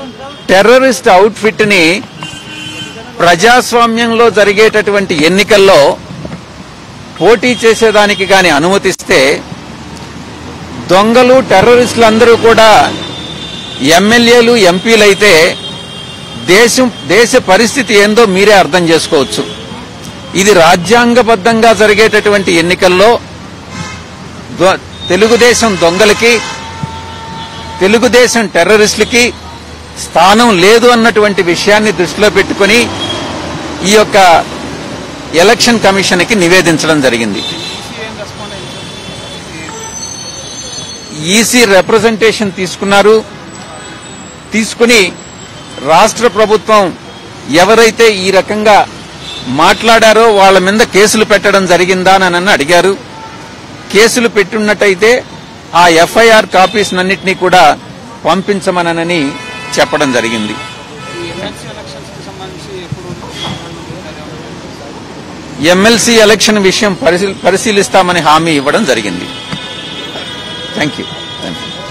terrorist outfit ని ప్రజాస్వామ్యంలో జరిగేటటువంటి ఎన్నికల్లో పోటీ చేసేదానికి గాని అనుమతిస్తే దొంగలు టెర్రరిస్టులు అందరూ కూడా ఎమ్మెల్యేలు ఎంపీలైతే దేశం దేశ పరిస్థితి ఏందో మీరే అర్థం చేసుకోవచ్చు ఇది రాజ్యాంగబద్ధంగా జరిగేటటువంటి ఎన్నికల్లో దొ- తెలుగుదేశం దొంగలకి తెలుగుదేశం టెర్రరిస్టులకి స్థానం లేదు అన్నటువంటి విషయాన్ని దృష్టిలో పెట్టుకుని ఈ యొక్క ఎలక్షన్ కమిషన్కి నివేదించడం జరిగింది ఈసీ రిప్రజెంటేషన్ తీసుకున్నారు తీసుకుని రాష్ట్ర ప్రభుత్వం ఎవరైతే ఈ రకంగా మాట్లాడారో వాళ్ళ మీద కేసులు పెట్టడం జరిగిందా అని అడిగారు కేసులు పెట్టున్నట్టయితే ఆ ఎఫ్ఐఆర్ కాపీస్ అన్నింటినీ కూడా పంపించమనని చెప్పడం జరిగింది ఈ ఎమ్మెల్సీ ఎలక్షన్స్ కి సంబంధించి ఎప్పుడు ఎమ్మెల్సీ ఎలక్షన్ విషయం పరిశీ- పరిశీలిస్తామని హామీ ఇవ్వడం జరిగింది థ్యాంక్ యూ థ్యాంక్ యూ